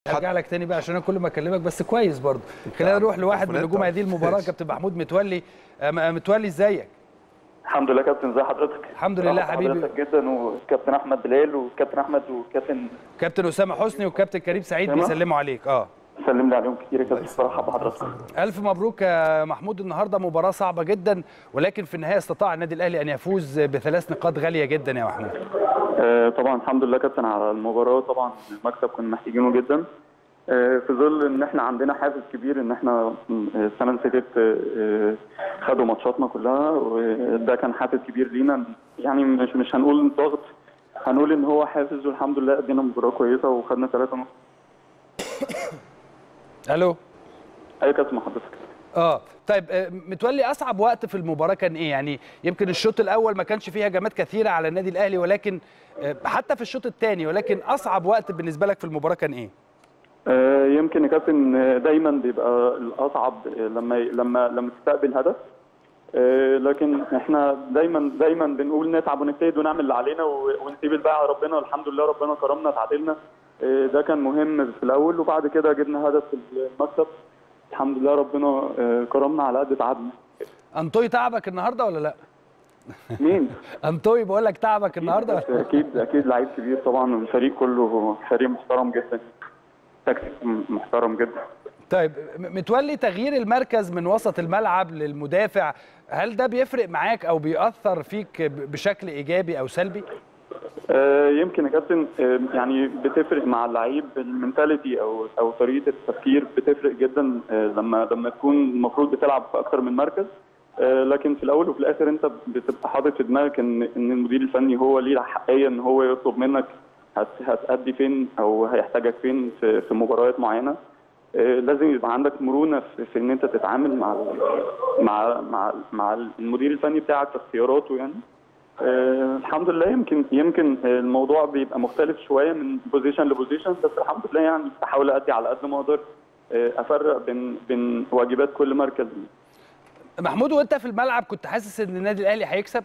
هرجع لك تاني بقى عشان انا كل ما اكلمك بس كويس برضه خلينا نروح لواحد من نجوم هذه المباراه كابتن محمود متولي آه، متولي ازيك الحمد لله كابتن ازي حضرتك الحمد لله برحب حبيبي. حضرتك جدا وكابتن احمد بلال وكابتن احمد وكابتن كابتن اسامه حسني وكابتن كريم سعيد أسامة. بيسلموا عليك اه سلم لي عليهم كتير يا كابتن برحب بحضرتك الف مبروك يا محمود النهارده مباراه صعبه جدا ولكن في النهايه استطاع النادي الاهلي ان يفوز بثلاث نقاط غاليه جدا يا محمود آه طبعا الحمد لله كابتن على المباراه طبعا المكسب كنا محتاجينه جدا آه في ظل ان احنا عندنا حافز كبير ان احنا آه، السنه اللي فاتت آه، خدوا ماتشاتنا كلها وده كان حافز كبير لينا يعني مش مش هنقول ضغط هنقول ان هو حافز والحمد لله ادينا مباراه كويسه وخدنا ثلاثه نقط الو اي كابتن مع حضرتك اه طيب آه، متولي اصعب وقت في المباراه كان ايه يعني يمكن الشوط الاول ما كانش فيه هجمات كثيره على النادي الاهلي ولكن آه، حتى في الشوط الثاني ولكن اصعب وقت بالنسبه لك في المباراه كان ايه آه، يمكن يا كابتن آه، دايما بيبقى الاصعب آه، لما لما لما تستقبل هدف آه، لكن احنا دايما دايما بنقول نتعب ونجتهد ونعمل اللي علينا و- ونسيب الباقي على ربنا والحمد لله ربنا كرمنا تعادلنا آه، ده كان مهم في الاول وبعد كده جبنا هدف في المكسب الحمد لله ربنا آه، كرمنا على قد تعبنا انطوي تعبك النهارده ولا لا مين؟ انطوي بقول لك تعبك النهارده بس اكيد اكيد لعيب كبير طبعا والفريق كله فريق محترم جدا تكتيك محترم جدا طيب م- متولي تغيير المركز من وسط الملعب للمدافع هل ده بيفرق معاك او بيأثر فيك ب- بشكل ايجابي او سلبي آه، يمكن يا كابتن آه، يعني بتفرق مع اللعيب المنتاليتي او او طريقه التفكير بتفرق جدا آه، لما لما تكون المفروض بتلعب في اكتر من مركز آه، لكن في الاول وفي الاخر انت بتبقى حاطط في دماغك ان ان المدير الفني هو ليه الحقيه ان هو يطلب منك هت- هتأدي فين او هيحتاجك فين في في مباريات معينه آه، لازم يبقى عندك مرونه في, في ان انت تتعامل مع ال- مع مع مع المدير الفني بتاعك في اختياراته يعني آه الحمد لله يمكن يمكن آه، الموضوع بيبقى مختلف شويه من بوزيشن لبوزيشن بس الحمد لله يعني بحاول ادي على قد ما اقدر آه، افرق بين بين واجبات كل مركز محمود وانت في الملعب كنت حاسس ان النادي الاهلي هيكسب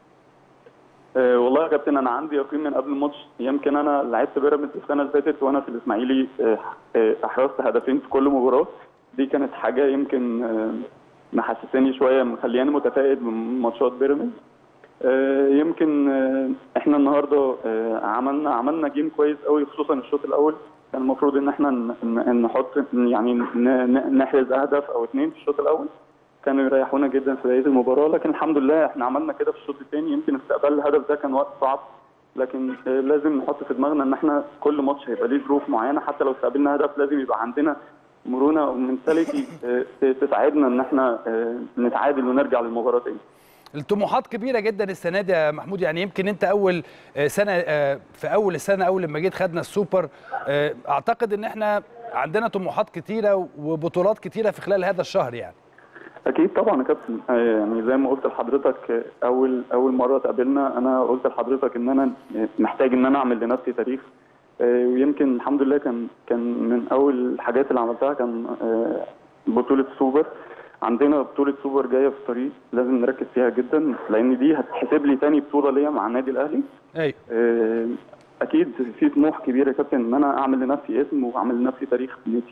آه، والله يا كابتن انا عندي يقين من قبل الماتش يمكن انا لعبت بيراميدز السنه اللي فاتت وانا في الاسماعيلي آه، آه، احرزت هدفين في كل مباراه دي كانت حاجه يمكن آه، محسساني شويه مخلياني متفائل من ماتشات بيراميدز آه، يمكن آه، احنا النهارده آه، عملنا عملنا جيم كويس قوي خصوصا الشوط الاول كان المفروض ان احنا ن- ن- نحط يعني ن- ن- نحرز اهداف او اثنين في الشوط الاول كانوا يريحونا جدا في بقيه المباراه لكن الحمد لله احنا عملنا كده في الشوط الثاني يمكن استقبال الهدف ده كان وقت صعب لكن آه، لازم نحط في دماغنا ان احنا كل ماتش هيبقى ليه ظروف معينه حتى لو استقبلنا هدف لازم يبقى عندنا مرونه ومنتاليتي تساعدنا ان احنا آه، نتعادل ونرجع للمباراه تاني الطموحات كبيره جدا السنه دي يا محمود يعني يمكن انت اول آه، سنه آه، في اول السنه اول لما جيت خدنا السوبر آه، اعتقد ان احنا عندنا طموحات كتيره وبطولات كتيره في خلال هذا الشهر يعني اكيد طبعا يا كابتن آه، يعني زي ما قلت لحضرتك آه، اول اول مره اتقابلنا انا قلت لحضرتك ان انا محتاج ان انا اعمل لنفسي تاريخ آه، ويمكن الحمد لله كان كان من اول الحاجات اللي عملتها كان آه، بطوله سوبر عندنا بطوله سوبر جايه في الطريق لازم نركز فيها جدا لان دي هتحسب لي تاني بطوله ليا مع النادي الاهلي ايوه آه، اكيد في طموح كبير يا كابتن ان انا اعمل لنفسي اسم واعمل لنفسي تاريخ في النادي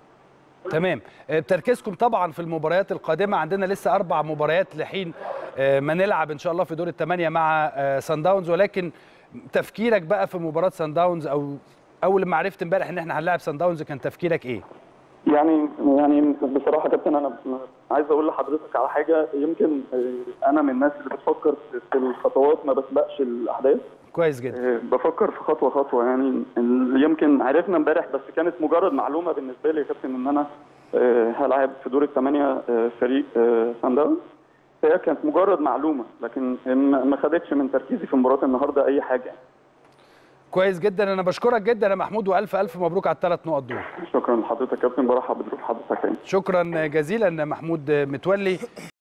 تمام آه، تركيزكم طبعا في المباريات القادمه عندنا لسه اربع مباريات لحين آه، ما نلعب ان شاء الله في دور الثمانيه مع آه، سان داونز ولكن تفكيرك بقى في مباراه سان داونز او اول لما عرفت امبارح ان احنا هنلاعب سان داونز كان تفكيرك ايه؟ يعني يعني بصراحه كابتن انا عايز اقول لحضرتك على حاجه يمكن آه، انا من الناس اللي بتفكر في- في الخطوات ما بسبقش الاحداث كويس جدا آه، بفكر في خطوه خطوه يعني ال- يمكن عرفنا امبارح بس كانت مجرد معلومه بالنسبه لي يا كابتن ان انا آه، هلاعب في دور الثمانيه آه، فريق آه، سان داونز هي كانت مجرد معلومه لكن ما ما خدتش من تركيزي في مباراه النهارده اي حاجه كويس جدا انا بشكرك جدا يا محمود والف الف مبروك على الثلاث نقط دول شكرا لحضرتك يا كابتن برحب بضيوف حضرتك تاني شكرا جزيلا محمود متولي